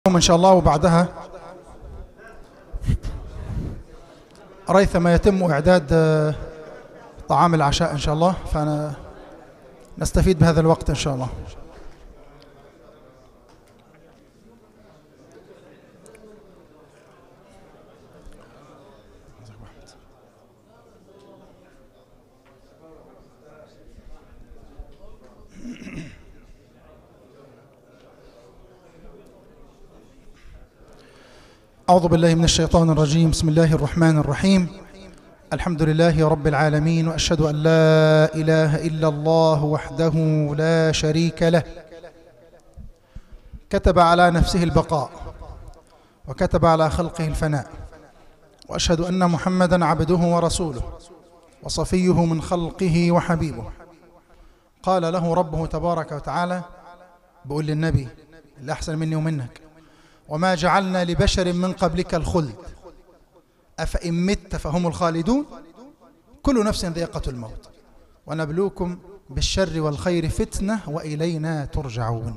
إن شاء الله وبعدها ريثما يتم إعداد آه، طعام العشاء إن شاء الله فأنا نستفيد بهذا الوقت إن شاء الله أعوذ بالله من الشيطان الرجيم بسم الله الرحمن الرحيم الحمد لله رب العالمين وأشهد أن لا إله إلا الله وحده لا شريك له كتب على نفسه البقاء وكتب على خلقه الفناء وأشهد أن محمدا عبده ورسوله وصفيه من خلقه وحبيبه قال له ربه تبارك وتعالى بقول للنبي اللي أحسن مني ومنك وما جعلنا لبشر من قبلك الخلد أفإن مت فهم الخالدون كل نفس ذيقة الموت ونبلوكم بالشر والخير فتنة وإلينا ترجعون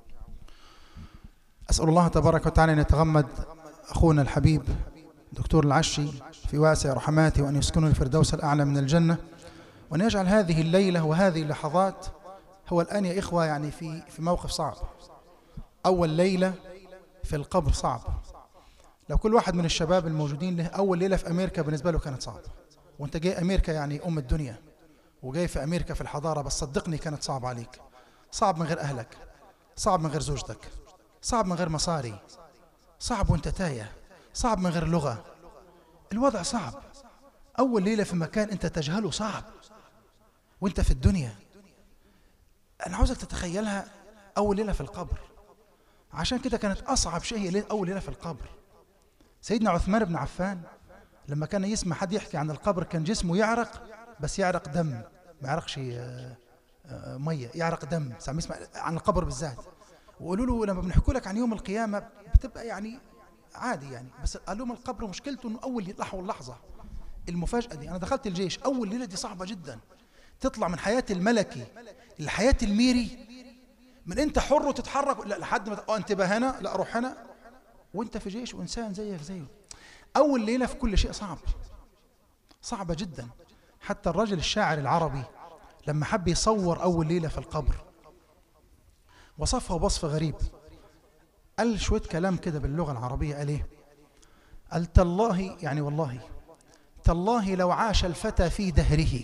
أسأل الله تبارك وتعالى أن يتغمد أخونا الحبيب دكتور العشي في واسع رحماته وأن يسكنه الفردوس الأعلى من الجنة وأن يجعل هذه الليلة وهذه اللحظات هو الآن يا إخوة يعني في في موقف صعب أول ليلة في القبر صعب لو كل واحد من الشباب الموجودين له أول ليلة في أمريكا بالنسبة له كانت صعبة وانت جاي أمريكا يعني أم الدنيا وجاي في أمريكا في الحضارة بس صدقني كانت صعب عليك صعب من غير أهلك صعب من غير زوجتك صعب من غير مصاري صعب وانت تايه صعب من غير لغة الوضع صعب أول ليلة في مكان أنت تجهله صعب وانت في الدنيا أنا عاوزك تتخيلها أول ليلة في القبر عشان كده كانت أصعب شيء هي أول ليلة في القبر سيدنا عثمان بن عفان لما كان يسمع حد يحكي عن القبر كان جسمه يعرق بس يعرق دم ما يعرقش آه، آه، مية يعرق دم سامع يسمع عن القبر بالذات وقالوا له لما بنحكوا لك عن يوم القيامة بتبقى يعني عادي يعني بس قالوا لهم القبر مشكلته انه اول لحظه اللحظه المفاجاه دي انا دخلت الجيش اول ليله دي صعبه جدا تطلع من حياه الملكي لحياه الميري من انت حر وتتحرك لا لحد ما اه انتبه هنا لا روح هنا وانت في جيش وانسان زيك زيه اول ليله في كل شيء صعب صعبه جدا حتى الرجل الشاعر العربي لما حب يصور اول ليله في القبر وصفها وصف غريب قال شويه كلام كده باللغه العربيه قال ايه قال تالله يعني والله تالله لو عاش الفتى في دهره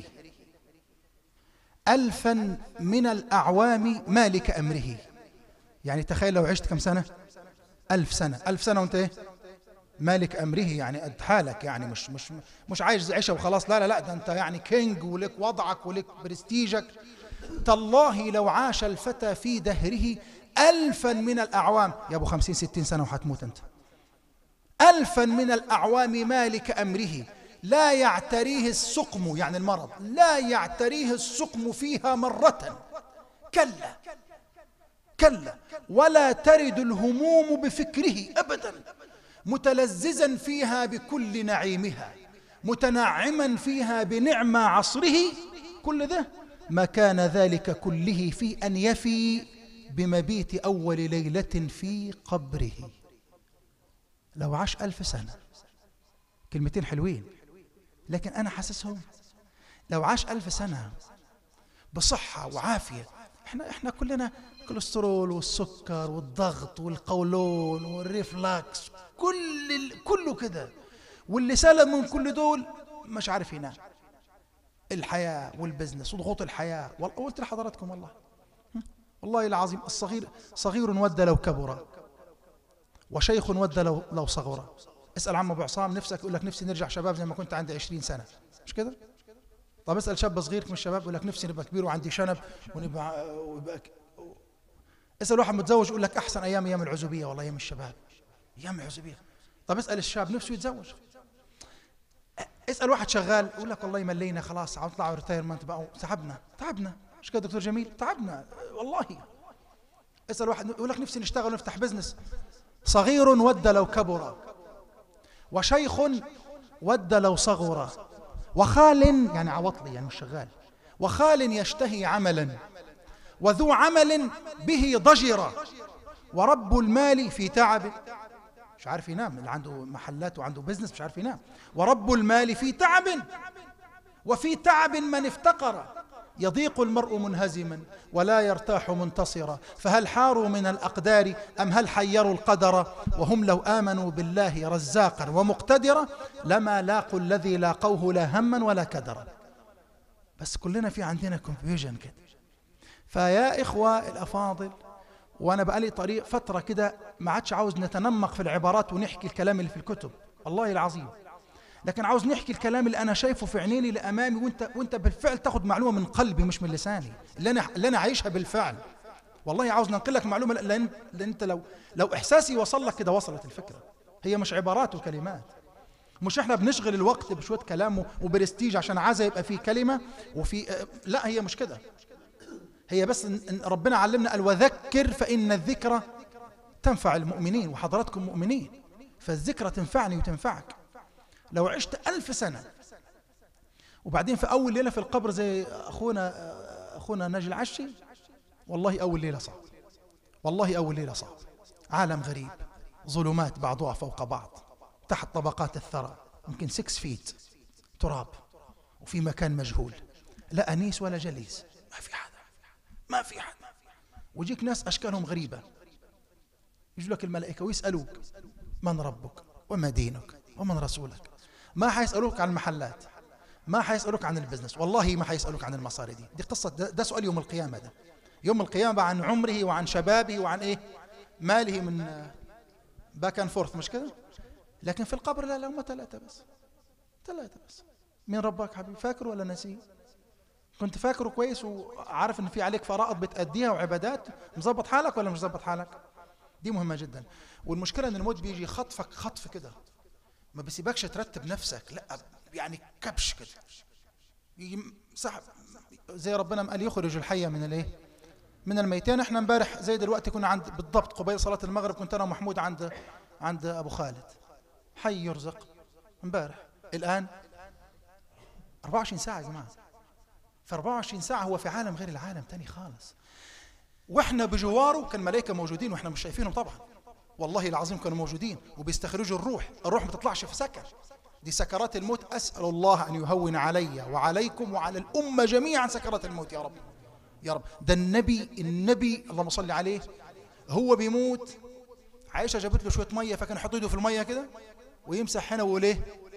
ألفا من الأعوام مالك أمره يعني تخيل لو عشت كم سنة ألف سنة ألف سنة وانت ايه مالك أمره يعني قد حالك يعني مش مش مش عايش عيشة وخلاص لا لا لا ده انت يعني كينج ولك وضعك ولك برستيجك تالله لو عاش الفتى في دهره ألفا من الأعوام يا أبو خمسين ستين سنة وحتموت أنت ألفا من الأعوام مالك أمره لا يعتريه السقم يعني المرض لا يعتريه السقم فيها مرة كلا كلا ولا ترد الهموم بفكره أبدا متلذذا فيها بكل نعيمها متنعما فيها بنعمة عصره كل ده ما كان ذلك كله في أن يفي بمبيت أول ليلة في قبره لو عاش ألف سنة كلمتين حلوين لكن أنا حاسسهم لو عاش ألف سنة بصحة وعافية احنا احنا كلنا كوليسترول والسكر والضغط والقولون والريفلاكس كل ال... كله كده واللي سلم من كل دول مش عارف ينام الحياة والبزنس وضغوط الحياة قلت لحضراتكم والله والله العظيم الصغير صغير ود لو كبر وشيخ ود لو لو صغر اسأل عم أبو عصام نفسك يقول لك نفسي نرجع شباب زي ما كنت عندي 20 سنة مش كده؟ طب اسأل شاب صغير من الشباب يقول لك نفسي نبقى كبير وعندي شنب ونبقى ويبقى اسأل واحد متزوج يقول لك أحسن أيام أيام العزوبية والله أيام الشباب أيام العزوبية طب اسأل الشاب نفسه يتزوج اسأل واحد شغال يقول لك والله ملينا خلاص عم نطلع ريتايرمنت بقى تعبنا تعبنا مش كده دكتور جميل تعبنا والله اسأل واحد يقول لك نفسي نشتغل ونفتح بزنس صغير ود لو كبر وشيخ ود لو صغر وخال يعني عوطلي يعني مش شغال وخال يشتهي عملا وذو عمل به ضجر ورب المال في تعب مش عارف ينام اللي عنده محلات وعنده بزنس مش عارف ينام ورب المال في تعب وفي تعب من افتقر يضيق المرء منهزما ولا يرتاح منتصرا فهل حاروا من الأقدار أم هل حيروا القدر وهم لو آمنوا بالله رزاقا ومقتدرا لما لاقوا الذي لاقوه لا هما ولا كدرا بس كلنا في عندنا كونفيوجن كده فيا إخوة الأفاضل وأنا بقالي طريق فترة كده ما عادش عاوز نتنمق في العبارات ونحكي الكلام اللي في الكتب والله العظيم لكن عاوز نحكي الكلام اللي انا شايفه في عينيني لامامي وانت وانت بالفعل تاخد معلومه من قلبي مش من لساني اللي انا اللي انا عايشها بالفعل والله عاوز ننقل لك معلومه لان لان انت لو لو احساسي وصل لك كده وصلت الفكره هي مش عبارات وكلمات مش احنا بنشغل الوقت بشويه كلام وبرستيج عشان عايزه يبقى في كلمه وفي لا هي مش كده هي بس إن ربنا علمنا قال وذكر فان الذكرى تنفع المؤمنين وحضراتكم مؤمنين فالذكرى تنفعني وتنفعك لو عشت ألف سنة وبعدين في أول ليلة في القبر زي أخونا أخونا ناجي العشي والله أول ليلة صعب والله أول ليلة صعب عالم غريب ظلمات بعضها فوق بعض تحت طبقات الثرى يمكن 6 فيت تراب وفي مكان مجهول لا أنيس ولا جليس ما في حدا ما في حدا ويجيك ناس أشكالهم غريبة يجوا لك الملائكة ويسألوك من ربك وما دينك ومن رسولك ما حيسألوك عن المحلات ما حيسألوك عن البزنس والله ما حيسألوك عن المصاري دي دي قصة ده, ده سؤال يوم القيامة ده يوم القيامة عن عمره وعن شبابه وعن ايه ماله من باك اند فورث مش كده لكن في القبر لا لا هم ثلاثة بس ثلاثة بس مين ربك حبيبي فاكر ولا نسيه كنت فاكره كويس وعارف ان في عليك فرائض بتأديها وعبادات مظبط حالك ولا مش مظبط حالك دي مهمة جدا والمشكلة ان الموت بيجي خطفك خطف كده ما بيسيبكش ترتب نفسك لا يعني كبش كده يجي سحب زي ربنا قال يخرج الحية من الايه من الميتين احنا امبارح زي دلوقتي كنا عند بالضبط قبيل صلاة المغرب كنت انا ومحمود عند عند ابو خالد حي يرزق امبارح الان 24 ساعة يا جماعة في 24 ساعة هو في عالم غير العالم تاني خالص واحنا بجواره كان ملائكة موجودين واحنا مش شايفينهم طبعا والله العظيم كانوا موجودين وبيستخرجوا الروح الروح ما تطلعش في سكر دي سكرات الموت أسأل الله أن يهون علي وعليكم وعلى الأمة جميعا سكرات الموت يا رب يا رب ده النبي النبي اللهم صل عليه هو بيموت عائشة جابت له شوية مية فكان يحط ايده في المية كده ويمسح هنا ويقول ايه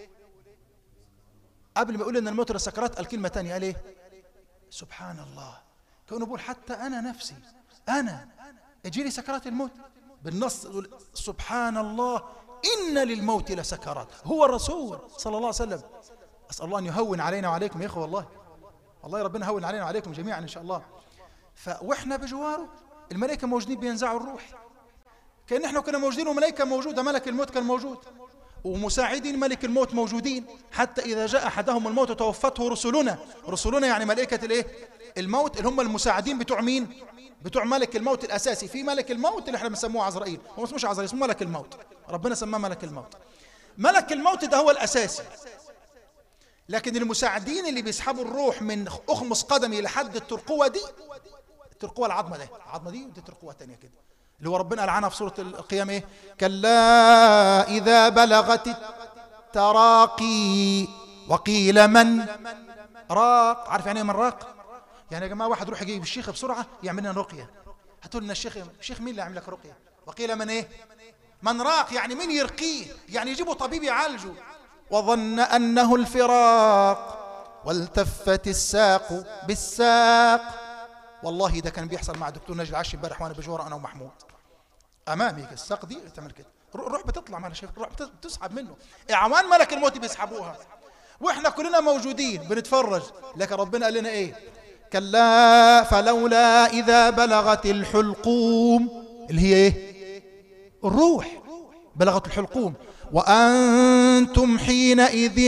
قبل ما يقول ان الموت السكرات قال كلمة تانية قال ايه سبحان الله كونه بيقول حتى أنا نفسي أنا اجيلي سكرات الموت بالنص سبحان الله إن للموت لسكرات هو الرسول صلى الله عليه وسلم أسأل الله أن يهون علينا وعليكم يا إخوة والله والله ربنا يهون علينا وعليكم جميعا إن شاء الله فوإحنا بجواره الملائكة موجودين بينزعوا الروح كأن إحنا كنا موجودين وملائكة موجودة ملك الموت كان موجود ومساعدين ملك الموت موجودين حتى إذا جاء أحدهم الموت توفته رسلنا رسلنا يعني ملائكة الإيه الموت اللي هم المساعدين بتوع مين بتوع ملك الموت الأساسي في ملك الموت اللي احنا بنسموه عزرائيل هو اسمه مش عزرائيل اسمه ملك الموت ربنا سماه ملك الموت ملك الموت ده هو الأساسي لكن المساعدين اللي بيسحبوا الروح من أخمص قدمي لحد الترقوة دي الترقوة العظمة ده العظمة دي ودي ترقوة تانية كده اللي هو ربنا قال عنها في سورة القيامة ايه كلا إذا بلغت التراقي وقيل من راق عارف يعني ايه من راق يعني يا جماعة واحد يروح يجيب الشيخ بسرعة يعمل لنا رقية هتقول لنا الشيخ الشيخ مين اللي يعمل لك رقية وقيل من ايه من راق يعني مين يرقيه يعني يجيبوا طبيب يعالجه وظن أنه الفراق والتفت الساق بالساق والله ده كان بيحصل مع دكتور نجل العشي امبارح وانا بجوره انا ومحمود امامي الساق دي تعمل كده الروح بتطلع ما انا شايف الروح بتسحب منه اعوان ملك الموت بيسحبوها واحنا كلنا موجودين بنتفرج لكن ربنا قال لنا ايه كلا فلولا اذا بلغت الحلقوم اللي هي ايه الروح بلغت الحلقوم وانتم حينئذ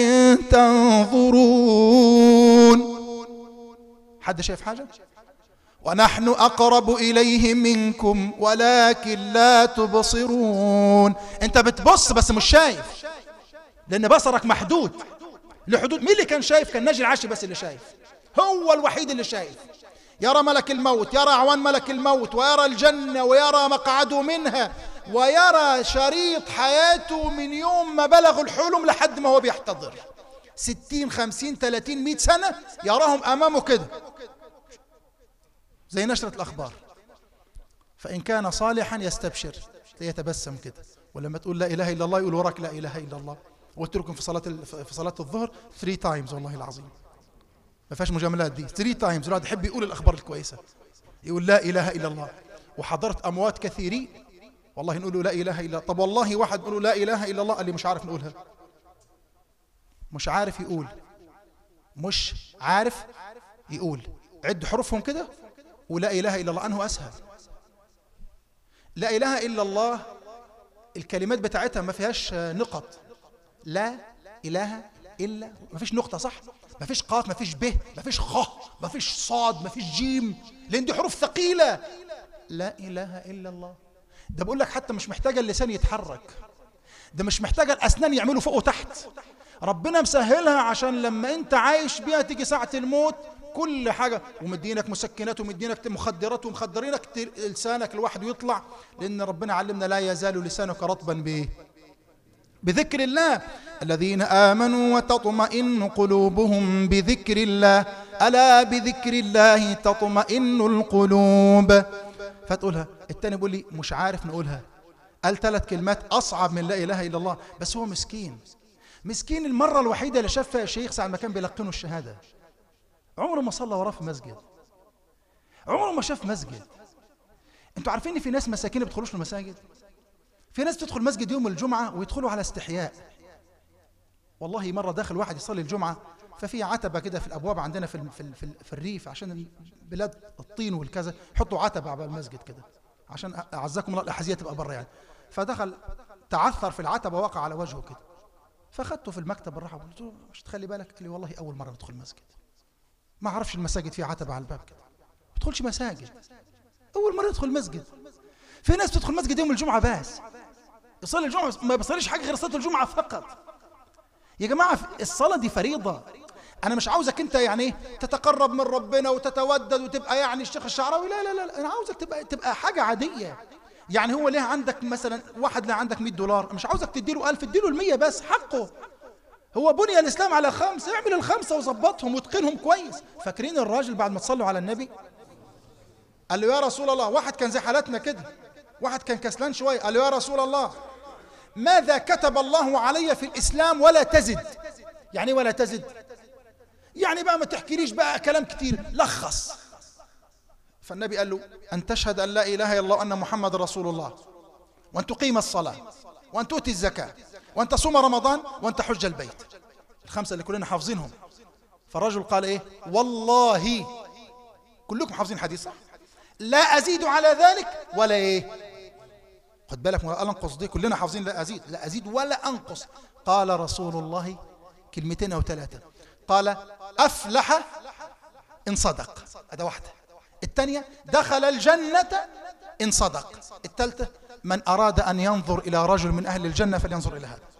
تنظرون حد شايف حاجه ونحن أقرب إليه منكم ولكن لا تبصرون أنت بتبص بس مش شايف لأن بصرك محدود لحدود مين اللي كان شايف كان ناجي العشي بس اللي شايف هو الوحيد اللي شايف يرى ملك الموت يرى أعوان ملك الموت ويرى الجنة ويرى مقعده منها ويرى شريط حياته من يوم ما بلغ الحلم لحد ما هو بيحتضر ستين خمسين ثلاثين مئة سنة يراهم أمامه كده زي نشرة الأخبار فإن كان صالحا يستبشر يتبسم كده ولما تقول لا إله إلا الله يقول وراك لا إله إلا الله قلت لكم في صلاة في صلاة الظهر 3 تايمز والله العظيم ما فيهاش مجاملات دي 3 تايمز الواحد يحب يقول الأخبار الكويسة يقول لا إله إلا الله وحضرت أموات كثيرين والله نقول لا إله إلا الله طب والله واحد نقول لا إله إلا الله قال لي مش عارف نقولها مش عارف يقول مش عارف يقول عد حروفهم كده ولا إله إلا الله أنه أسهل لا إله إلا الله الكلمات بتاعتها ما فيهاش نقط لا إله إلا ما فيش نقطة صح ما فيش قاف ما فيش ب ما فيش خ ما فيش صاد ما فيش جيم لأن دي حروف ثقيلة لا إله إلا الله ده بقول لك حتى مش محتاجة اللسان يتحرك ده مش محتاجة الأسنان يعملوا فوق وتحت ربنا مسهلها عشان لما انت عايش بيها تيجي ساعة الموت كل حاجة ومدينك مسكنات ومدينك مخدرات ومخدرينك لسانك لوحده يطلع لأن ربنا علمنا لا يزال لسانك رطبا بإيه بذكر الله الذين آمنوا وتطمئن قلوبهم بذكر الله ألا بذكر الله تطمئن القلوب فتقولها التاني بيقول لي مش عارف نقولها قال ثلاث كلمات أصعب من لا إله إلا الله بس هو مسكين مسكين المرة الوحيدة اللي شاف فيها شيخ ساعة ما كان بيلقنه الشهادة عمره ما صلى وراه في مسجد عمره ما شاف مسجد انتوا عارفين ان في ناس مساكين ما بيدخلوش المساجد في ناس تدخل مسجد يوم الجمعة ويدخلوا على استحياء والله مرة داخل واحد يصلي الجمعة ففي عتبة كده في الأبواب عندنا في, في, في, في الريف عشان بلاد الطين والكذا حطوا عتبة على المسجد كده عشان أعزكم الله الأحذية تبقى بره يعني فدخل تعثر في العتبة وقع على وجهه كده فاخدته في المكتب بالراحة وقلت له مش تخلي بالك قال لي والله أول مرة ندخل المسجد ما أعرفش المساجد فيها عتبة على الباب كده ما تدخلش مساجد أول مرة يدخل مسجد في ناس تدخل مسجد يوم الجمعة بس يصلي الجمعة ما بيصليش حاجة غير صلاة الجمعة فقط يا جماعة الصلاة دي فريضة أنا مش عاوزك أنت يعني تتقرب من ربنا وتتودد وتبقى يعني الشيخ الشعراوي لا لا لا أنا عاوزك تبقى تبقى حاجة عادية يعني هو ليه عندك مثلا واحد له عندك 100 دولار مش عاوزك تديله 1000 اديله ال 100 بس حقه هو بني الإسلام على خمسة اعمل الخمسة وظبطهم واتقنهم كويس فاكرين الراجل بعد ما تصلوا على النبي قال له يا رسول الله واحد كان زي حالتنا كده واحد كان كسلان شوية قال له يا رسول الله ماذا كتب الله علي في الإسلام ولا تزد يعني ولا تزد يعني بقى ما تحكيليش بقى كلام كتير لخص فالنبي قال له أن تشهد أن لا إله إلا الله وأن محمد رسول الله وأن تقيم الصلاة وأن تؤتي الزكاة وأن تصوم رمضان وأن تحج البيت الخمسة اللي كلنا حافظينهم فالرجل قال إيه والله كلكم حافظين حديث صح لا أزيد على ذلك ولا إيه خد بالك ما أنقص دي كلنا حافظين لا أزيد لا أزيد ولا أنقص قال رسول الله كلمتين أو ثلاثة قال أفلح إن صدق هذا واحدة الثانية دخل الجنة إن صدق الثالثة من أراد أن ينظر إلى رجل من أهل الجنة فلينظر إلى هذا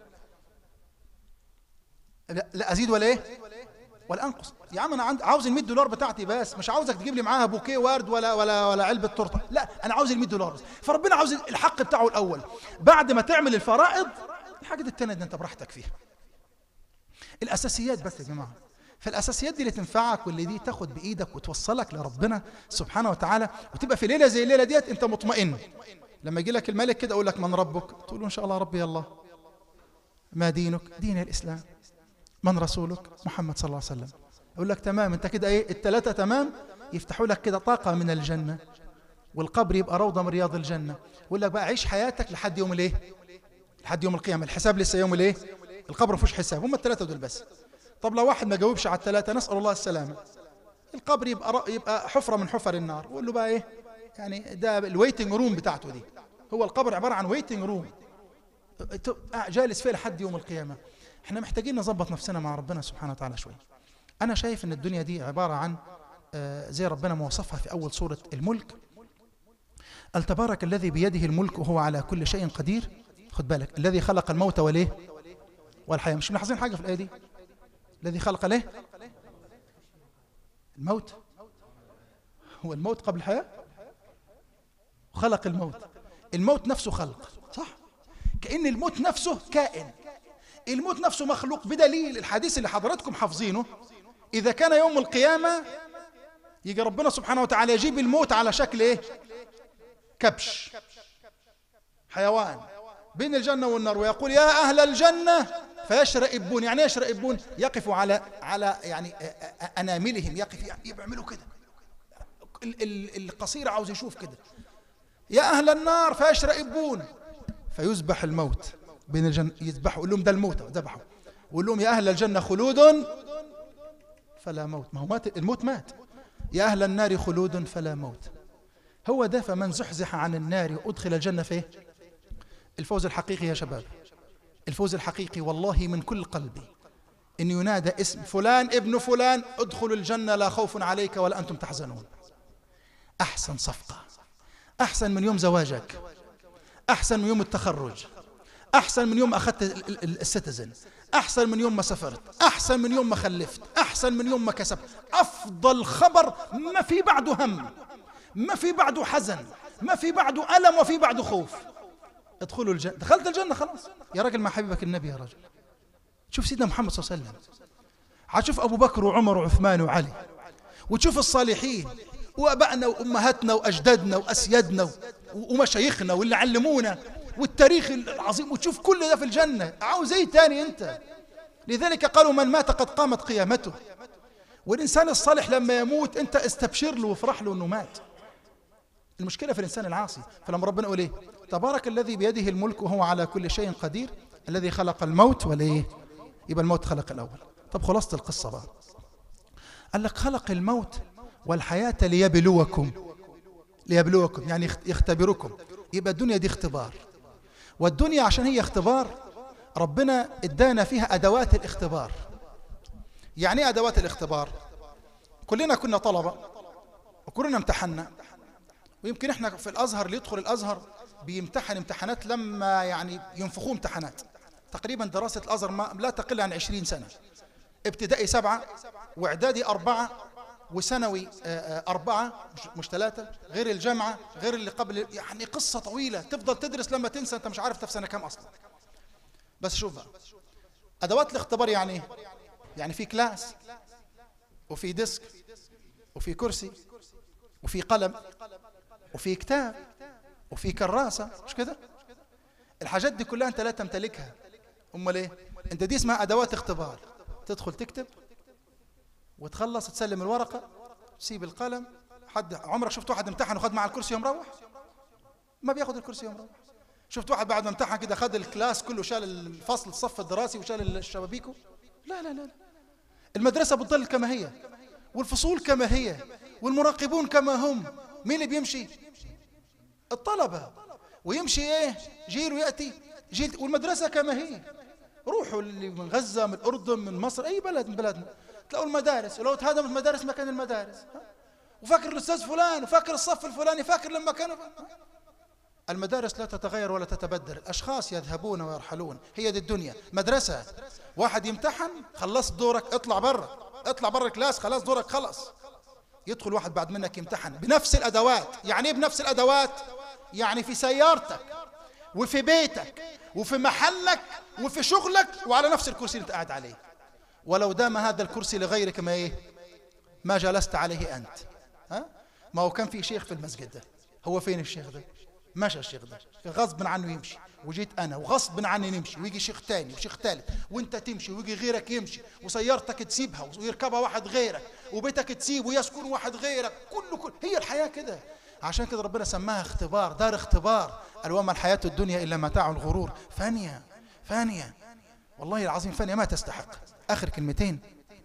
لا أزيد ولا إيه ولا أنقص يا عم أنا عند عاوز ال 100 دولار بتاعتي بس مش عاوزك تجيب لي معاها بوكيه ورد ولا ولا ولا علبة تورته لا أنا عاوز ال 100 دولار بس فربنا عاوز الحق بتاعه الأول بعد ما تعمل الفرائض الحاجة التانية دي أنت براحتك فيها الأساسيات بس يا جماعة فالأساسيات دي اللي تنفعك واللي دي تاخد بإيدك وتوصلك لربنا سبحانه وتعالى وتبقى في ليلة زي الليلة ديت أنت مطمئن لما يجي لك الملك كده أقول لك من ربك تقول له إن شاء الله ربي الله ما دينك دين الإسلام من رسولك محمد صلى الله عليه وسلم يقول لك تمام أنت كده إيه التلاتة تمام يفتحوا لك كده طاقة من الجنة والقبر يبقى روضة من رياض الجنة يقول لك بقى عيش حياتك لحد يوم الايه لحد يوم القيامة الحساب لسه يوم الايه القبر ما فيهوش حساب هم الثلاثة دول بس طب لو واحد ما جاوبش على الثلاثة نسأل الله السلامة القبر يبقى رأ... يبقى حفرة من حفر النار وقول له بقى ايه يعني ده الويتنج روم بتاعته دي هو القبر عبارة عن ويتنج روم جالس فيه لحد يوم القيامة احنا محتاجين نظبط نفسنا مع ربنا سبحانه وتعالى شوي انا شايف ان الدنيا دي عبارة عن زي ربنا ما وصفها في اول سورة الملك التبارك الذي بيده الملك وهو على كل شيء قدير خد بالك الذي خلق الموت وليه والحياة مش ملاحظين حاجة في الآية دي الذي خلق ليه الموت هو الموت قبل الحياة خلق الموت الموت نفسه خلق صح كأن الموت نفسه كائن الموت نفسه مخلوق بدليل الحديث اللي حضراتكم حافظينه إذا كان يوم القيامة يجي ربنا سبحانه وتعالى يجيب الموت على شكل إيه كبش حيوان بين الجنة والنار ويقول يا أهل الجنة فيشرئبون يعني يشرئبون يقف على على يعني أناملهم يقف يعني بيعملوا كده القصير عاوز يشوف كده يا أهل النار فيشرئبون فيذبح الموت بين الجنة يذبحوا يقول لهم ده الموت ذبحوا ويقول لهم يا أهل الجنة خلود فلا موت ما هو مات الموت مات يا أهل النار خلود فلا موت هو ده فمن زحزح عن النار وأدخل الجنة فيه الفوز الحقيقي يا شباب الفوز الحقيقي والله من كل قلبي إن ينادى اسم فلان ابن فلان ادخلوا الجنة لا خوف عليك ولا أنتم تحزنون أحسن صفقة أحسن من يوم زواجك أحسن من يوم التخرج أحسن من يوم أخذت السيتيزن أحسن من يوم ما سافرت أحسن من يوم ما خلفت أحسن من يوم ما كسبت أفضل خبر ما في بعده هم ما في بعده حزن ما في بعده ألم وفي بعده خوف ادخلوا الجنة دخلت الجنة خلاص يا راجل ما حبيبك النبي يا راجل شوف سيدنا محمد صلى الله عليه وسلم هتشوف أبو بكر وعمر وعثمان وعلي وتشوف الصالحين وأبائنا وأمهاتنا وأجدادنا وأسيادنا ومشايخنا واللي علمونا والتاريخ العظيم وتشوف كل ده في الجنة عاوز ايه تاني انت لذلك قالوا من مات قد قامت قيامته والإنسان الصالح لما يموت أنت استبشر له وافرح له أنه مات المشكلة في الإنسان العاصي فلما ربنا يقول إيه تبارك الذي بيده الملك وهو على كل شيء قدير الذي خلق الموت وليه يبقى الموت خلق الأول طب خلاصة القصة بقى قال لك خلق الموت والحياة ليبلوكم ليبلوكم يعني يختبركم يبقى الدنيا دي اختبار والدنيا عشان هي اختبار ربنا ادانا فيها أدوات الاختبار يعني ايه أدوات الاختبار كلنا كنا طلبة وكلنا امتحنا ويمكن احنا في الأزهر اللي يدخل الأزهر بيمتحن امتحانات لما يعني ينفخوه امتحانات تقريبا دراسة الأزهر ما لا تقل عن عشرين سنة ابتدائي سبعة واعدادي أربعة وثانوي أربعة مش ثلاثة غير الجامعة غير اللي قبل يعني قصة طويلة تفضل تدرس لما تنسى أنت مش عارف في سنة كام أصلا بس شوف بقى أدوات الاختبار يعني ايه يعني في كلاس وفي ديسك وفي كرسي وفي قلم وفي كتاب وفي كراسة مش كده الحاجات دي كلها أنت لا تمتلكها أمال إيه أنت دي اسمها أدوات اختبار تدخل تكتب وتخلص تسلم الورقة تسيب القلم حد عمرك شفت واحد امتحن وخد مع الكرسي يوم روح ما بياخد الكرسي يوم روح شفت واحد بعد ما امتحن كده خد الكلاس كله شال الفصل الصف الدراسي وشال الشبابيكو لا لا لا المدرسة بتضل كما هي والفصول كما هي والمراقبون كما هم مين اللي بيمشي الطلبة ويمشي ايه جيل ويأتي جيل والمدرسة كما هي روحوا اللي من غزة من الأردن من مصر أي بلد من بلادنا تلاقوا المدارس ولو تهدمت المدارس مكان المدارس وفاكر الأستاذ فلان وفاكر الصف الفلاني فاكر لما كانوا المدارس لا تتغير ولا تتبدل الأشخاص يذهبون ويرحلون هي دي الدنيا مدرسة واحد يمتحن خلصت دورك اطلع برا اطلع برا الكلاس خلاص دورك خلص يدخل واحد بعد منك يمتحن بنفس الأدوات يعني ايه بنفس الأدوات يعني في سيارتك وفي بيتك وفي محلك وفي شغلك وعلى نفس الكرسي اللي انت قاعد عليه ولو دام هذا الكرسي لغيرك ما ايه ما جلست عليه انت ها ما هو كان في شيخ في المسجد ده هو فين الشيخ ده مشى الشيخ ده غصب عنه يمشي وجيت انا وغصب عني نمشي ويجي شيخ تاني وشيخ تالت وانت تمشي ويجي غيرك يمشي وسيارتك تسيبها ويركبها واحد غيرك وبيتك تسيب ويسكن واحد غيرك كله كل هي الحياة كده عشان كده ربنا سماها اختبار دار اختبار قال وما الحياة الدنيا إلا متاع الغرور فانية فانية والله العظيم فانية ما تستحق آخر كلمتين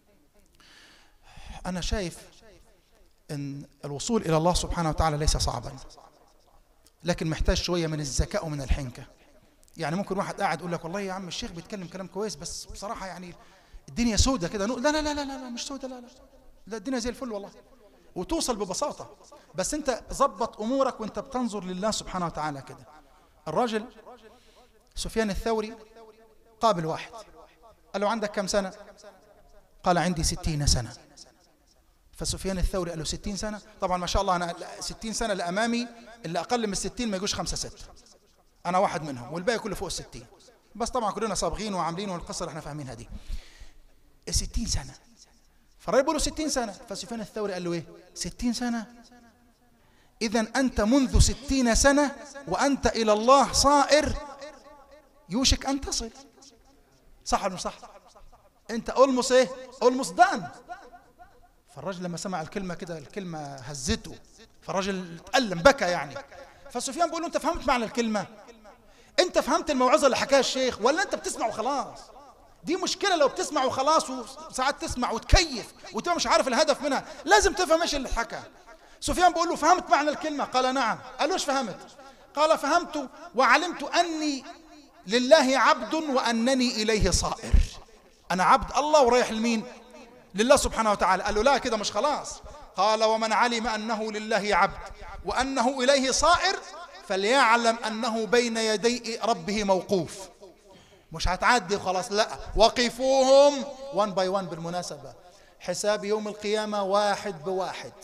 أنا شايف أن الوصول إلى الله سبحانه وتعالى ليس صعبا لكن محتاج شوية من الذكاء ومن الحنكة يعني ممكن واحد قاعد يقول لك والله يا عم الشيخ بيتكلم كلام كويس بس بصراحة يعني الدنيا سودة كده لا لا لا لا لا مش سودة لا لا لا الدنيا زي الفل والله وتوصل ببساطة بس انت ظبط امورك وانت بتنظر لله سبحانه وتعالى كده الراجل سفيان الثوري قابل واحد قال له عندك كم سنة قال عندي ستين سنة فسفيان الثوري قال له ستين سنة طبعا ما شاء الله أنا ستين سنة لأمامي اللي أقل من الستين ما يجوش خمسة ستة أنا واحد منهم والباقي كله فوق الستين بس طبعا كلنا صابغين وعاملين والقصة اللي احنا فاهمينها دي ستين سنة فالراجل بيقول له ستين سنة فسفيان الثوري قال له ايه ستين سنة إذا أنت منذ ستين سنة وأنت إلى الله صائر يوشك أن تصل صح ولا مش صح أنت ألمس إيه ألمس دان فالرجل لما سمع الكلمة كده الكلمة هزته فالرجل تألم بكى يعني فسفيان بيقول له أنت فهمت معنى الكلمة أنت فهمت الموعظة اللي حكاها الشيخ ولا أنت بتسمع وخلاص دي مشكلة لو بتسمع وخلاص وساعات تسمع وتكيف وتبقى مش عارف الهدف منها لازم تفهم ايش اللي حكى سفيان بيقول له فهمت معنى الكلمة قال نعم قال له ايش فهمت قال فهمت وعلمت أني لله عبد وأنني إليه صائر أنا عبد الله ورايح لمين لله سبحانه وتعالى قال له لا كده مش خلاص قال ومن علم أنه لله عبد وأنه إليه صائر فليعلم أنه بين يدي ربه موقوف مش هتعدي خلاص لا وقفوهم وان باي وان بالمناسبة حساب يوم القيامة واحد بواحد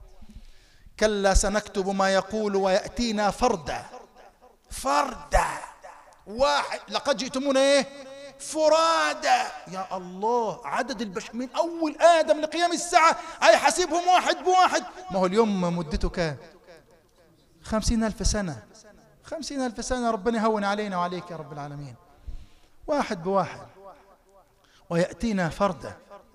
كلا سنكتب ما يقول ويأتينا فردا فردا واحد لقد جئتمونا ايه فرادا يا الله عدد البشر من اول ادم لقيام الساعة اي حسيبهم واحد بواحد ما هو اليوم مدته كام خمسين الف سنة خمسين الف سنة ربنا يهون علينا وعليك يا رب العالمين واحد بواحد ويأتينا فردا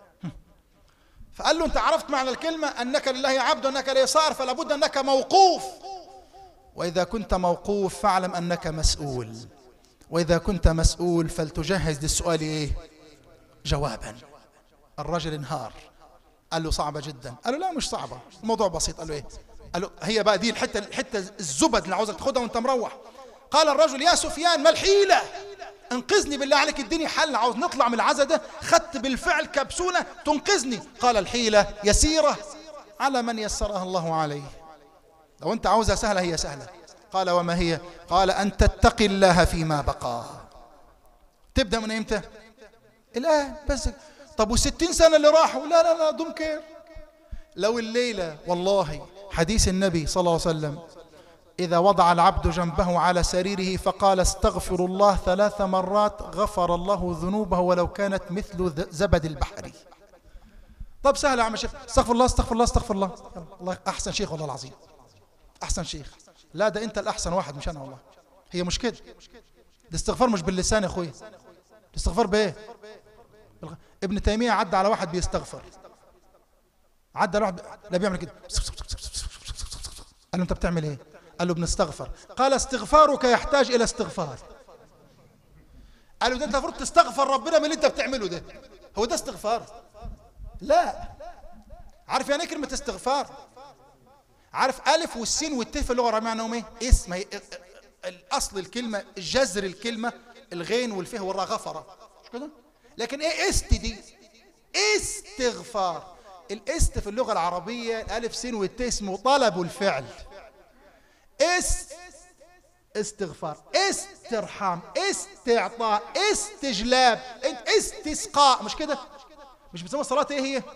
فقال له انت عرفت معنى الكلمة انك لله عبد وانك لله صار فلا بد انك موقوف واذا كنت موقوف فاعلم انك مسؤول واذا كنت مسؤول فلتجهز للسؤال ايه جوابا الرجل انهار قال له صعبة جدا قال له لا مش صعبة الموضوع بسيط قال له ايه قال له هي بقى دي الحتة الحتة الزبد اللي عاوزك تاخدها وانت مروح قال الرجل يا سفيان ما الحيلة انقذني بالله عليك اديني حل عاوز نطلع من العزا ده خدت بالفعل كبسولة تنقذني قال الحيلة يسيرة على من يسرها الله عليه لو انت عاوزها سهلة هي سهلة قال وما هي قال أن تتقي الله فيما بقى تبدأ من امتى الآن بس طب وستين سنة اللي راحوا لا لا لا دون كير لو الليلة والله حديث النبي صلى الله عليه وسلم إذا وضع العبد جنبه على سريره فقال استغفر الله ثلاث مرات غفر الله ذنوبه ولو كانت مثل زبد البحر طب سهل يا عم الشيخ استغفر الله استغفر الله استغفر الله الله أحسن شيخ والله العظيم أحسن شيخ لا ده أنت الأحسن واحد مش أنا والله هي مش كده الاستغفار مش باللسان يا أخوي الاستغفار بإيه ابن تيمية عدى على واحد بيستغفر عدى على واحد لا بيعمل كده قال له أنت بتعمل إيه قال له بنستغفر قال استغفارك يحتاج إلى استغفار قال له ده انت المفروض تستغفر ربنا من اللي انت بتعمله ده هو ده استغفار لا عارف يعني ايه كلمة استغفار عارف ألف والسين والت في اللغة معناهم ايه اسم هي الأصل الكلمة جذر الكلمة الغين والفه والراء غفرة مش كده لكن ايه است دي استغفار الاست في اللغة العربية الألف سين والت اسمه طلب الفعل است استغفار استرحام استعطاء استجلاب استسقاء مش كده مش بتسمى الصلاة ايه هي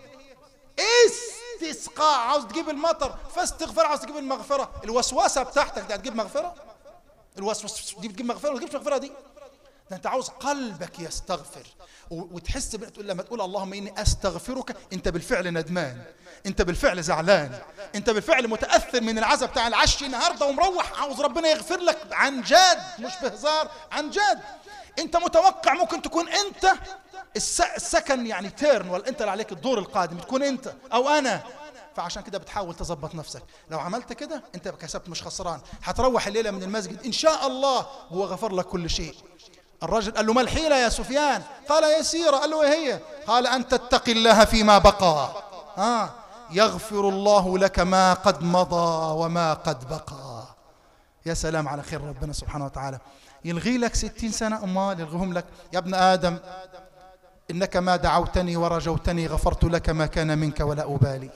استسقاء عاوز تجيب المطر فاستغفار عاوز تجيب المغفرة الوسوسة بتاعتك دي هتجيب مغفرة الوسوسة دي بتجيب مغفرة ولا تجيبش مغفرة دي ده انت عاوز قلبك يستغفر وتحس تقول لما تقول اللهم اني استغفرك انت بالفعل ندمان انت بالفعل زعلان انت بالفعل متاثر من العزا بتاع العشي النهارده ومروح عاوز ربنا يغفر لك عن جد مش بهزار عن جد انت متوقع ممكن تكون انت السكن يعني تيرن ولا انت اللي عليك الدور القادم تكون انت او انا فعشان كده بتحاول تظبط نفسك لو عملت كده انت كسبت مش خسران هتروح الليله من المسجد ان شاء الله هو غفر لك كل شيء الرجل قال له ما الحيلة يا سفيان قال يسيرة قال له ايه هي قال أن تتقي الله فيما بقى آه يغفر الله لك ما قد مضى وما قد بقى يا سلام على خير ربنا سبحانه وتعالى يلغي لك ستين سنة أمال يلغيهم لك يا ابن آدم إنك ما دعوتني ورجوتني غفرت لك ما كان منك ولا أبالي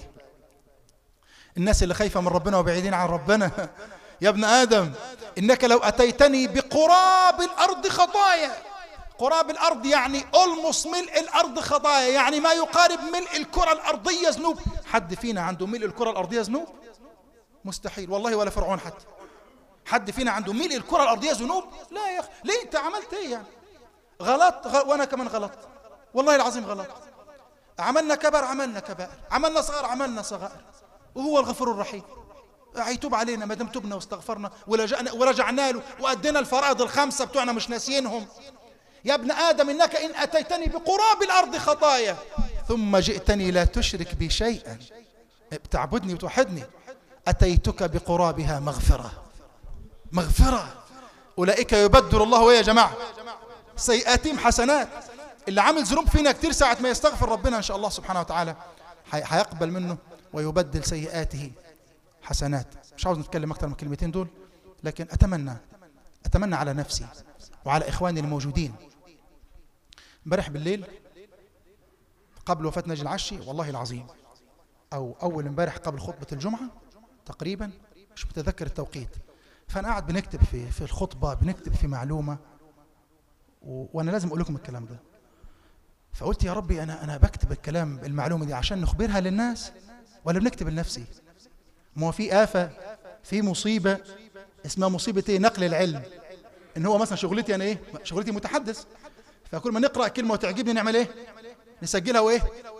الناس اللي خايفة من ربنا وبعيدين عن ربنا يا ابن آدم إنك لو أتيتني بقراب الأرض خطايا قراب الأرض يعني ألمص ملء الأرض خطايا يعني ما يقارب ملء الكرة الأرضية ذنوب حد فينا عنده ملء الكرة الأرضية ذنوب مستحيل والله ولا فرعون حتى حد فينا عنده ملء الكرة الأرضية ذنوب لا يا أخي ليه أنت عملت إيه يعني غلط غ... وأنا كمان غلط والله العظيم غلط عملنا كبر عملنا كبائر عملنا صغار عملنا صغائر وهو الغفور الرحيم هيتوب علينا ما دام تبنا واستغفرنا ولجأنا ورجعنا له وأدينا الفرائض الخمسة بتوعنا مش ناسيينهم يا ابن آدم إنك إن أتيتني بقراب الأرض خطايا ثم جئتني لا تشرك بي شيئا بتعبدني وتوحدني أتيتك بقرابها مغفرة مغفرة أولئك يبدل الله ويا جماعة سيئاتهم حسنات اللي عامل ذنوب فينا كتير ساعة ما يستغفر ربنا إن شاء الله سبحانه وتعالى هيقبل منه ويبدل سيئاته حسنات مش عاوز نتكلم أكثر من كلمتين دول لكن أتمنى أتمنى على نفسي وعلى إخواني الموجودين امبارح بالليل قبل وفاة ناجي العشي والله العظيم أو أول امبارح قبل خطبة الجمعة تقريبا مش متذكر التوقيت فأنا قاعد بنكتب في في الخطبة بنكتب في معلومة و... وأنا لازم أقول لكم الكلام ده فقلت يا ربي أنا أنا بكتب الكلام المعلومة دي عشان نخبرها للناس ولا بنكتب لنفسي ما هو في آفة في مصيبة اسمها مصيبة إيه نقل العلم إن هو مثلا شغلتي أنا إيه شغلتي متحدث فكل ما نقرأ كلمة وتعجبني نعمل إيه نسجلها وإيه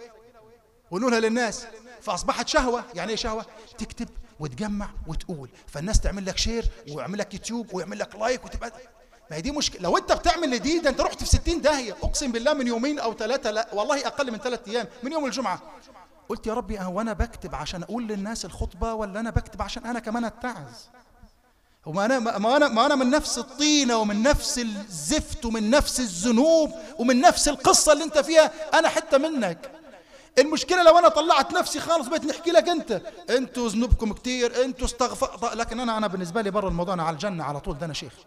ونقولها للناس فأصبحت شهوة يعني إيه شهوة تكتب وتجمع وتقول فالناس تعمل لك شير ويعمل لك يوتيوب ويعمل لك لايك وتبقى ما هي دي مشكلة لو انت بتعمل لدي ده انت رحت في 60 داهية اقسم بالله من يومين او ثلاثة لا والله اقل من ثلاثة ايام من يوم الجمعة قلت يا ربي هو انا بكتب عشان اقول للناس الخطبة ولا انا بكتب عشان انا كمان اتعظ وما انا ما انا ما انا من نفس الطينة ومن نفس الزفت ومن نفس الذنوب ومن نفس القصة اللي انت فيها انا حتة منك المشكلة لو أنا طلعت نفسي خالص بقيت نحكي لك أنت أنتوا ذنوبكم كتير أنتوا استغفر لكن أنا أنا بالنسبة لي برا الموضوع أنا على الجنة على طول ده أنا شيخ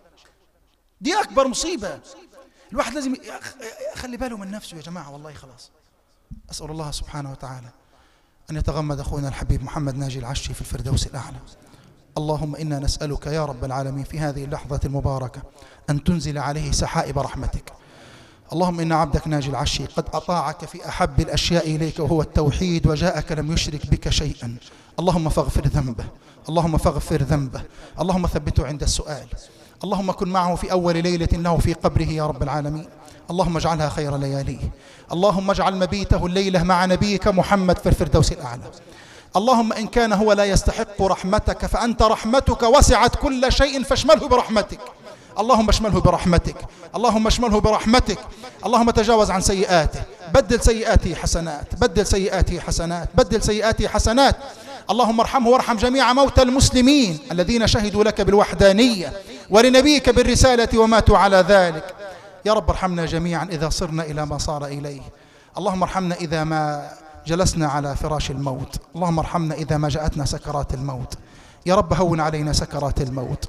دي أكبر مصيبة الواحد لازم يخلي باله من نفسه يا جماعة والله خلاص أسأل الله سبحانه وتعالى أن يتغمد أخونا الحبيب محمد ناجي العشي في الفردوس الأعلى اللهم إنا نسألك يا رب العالمين في هذه اللحظة المباركة أن تنزل عليه سحائب رحمتك اللهم إن عبدك ناجي العشي قد أطاعك في أحب الأشياء إليك وهو التوحيد وجاءك لم يشرك بك شيئا اللهم فاغفر ذنبه اللهم فاغفر ذنبه اللهم ثبته عند السؤال اللهم كن معه في أول ليلة له في قبره يا رب العالمين اللهم اجعلها خير لياليه اللهم اجعل مبيته الليلة مع نبيك محمد في الفردوس الأعلى اللهم إن كان هو لا يستحق رحمتك فأنت رحمتك وسعت كل شيء فاشمله برحمتك اللهم اشمله برحمتك اللهم اشمله برحمتك اللهم تجاوز عن سيئاته بدل سيئاته حسنات بدل سيئاته حسنات بدل سيئاته حسنات اللهم ارحمه وارحم جميع موتى المسلمين الذين شهدوا لك بالوحدانية ولنبيك بالرسالة وماتوا على ذلك يا رب ارحمنا جميعا إذا صرنا إلى ما صار إليه اللهم ارحمنا إذا ما جلسنا على فراش الموت اللهم ارحمنا إذا ما جاءتنا سكرات الموت يا رب هون علينا سكرات الموت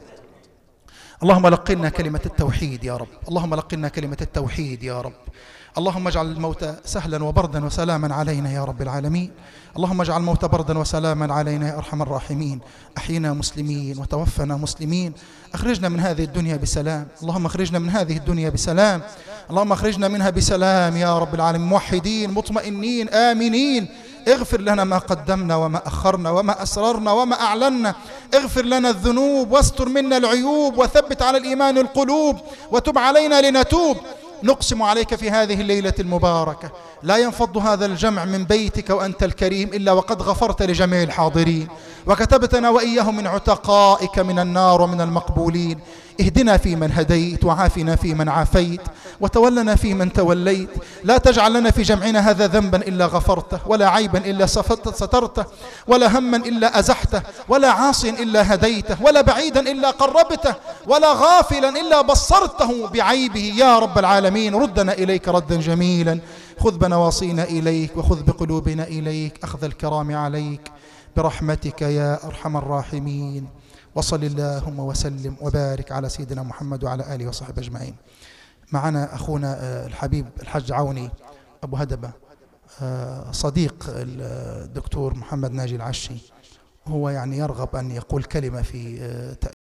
اللهم لقنا كلمة التوحيد يا رب اللهم لقنا كلمة التوحيد يا رب اللهم اجعل الموت سهلا وبردا وسلاما علينا يا رب العالمين اللهم اجعل الموت بردا وسلاما علينا يا أرحم الراحمين أحينا مسلمين وتوفنا مسلمين أخرجنا من هذه الدنيا بسلام اللهم أخرجنا من هذه الدنيا بسلام اللهم أخرجنا منها بسلام يا رب العالمين موحدين مطمئنين آمنين اغفر لنا ما قدمنا وما أخرنا وما أسررنا وما أعلنا اغفر لنا الذنوب واستر منا العيوب وثبت على الإيمان القلوب وتب علينا لنتوب نقسم عليك في هذه الليلة المباركة لا ينفض هذا الجمع من بيتك وأنت الكريم إلا وقد غفرت لجميع الحاضرين وكتبتنا وإياهم من عتقائك من النار ومن المقبولين اهدنا في من هديت وعافنا في من عافيت وتولنا في من توليت لا تجعل لنا في جمعنا هذا ذنبا إلا غفرته ولا عيبا إلا سترته ولا هما إلا أزحته ولا عاصيا إلا هديته ولا بعيدا إلا قربته ولا غافلا إلا بصرته بعيبه يا رب العالمين ردنا إليك ردا جميلا خذ بنواصينا إليك وخذ بقلوبنا إليك أخذ الكرام عليك برحمتك يا أرحم الراحمين وصل اللهم وسلم وبارك على سيدنا محمد وعلى آله وصحبه أجمعين معنا أخونا الحبيب الحج عوني أبو هدبة صديق الدكتور محمد ناجي العشي هو يعني يرغب أن يقول كلمة في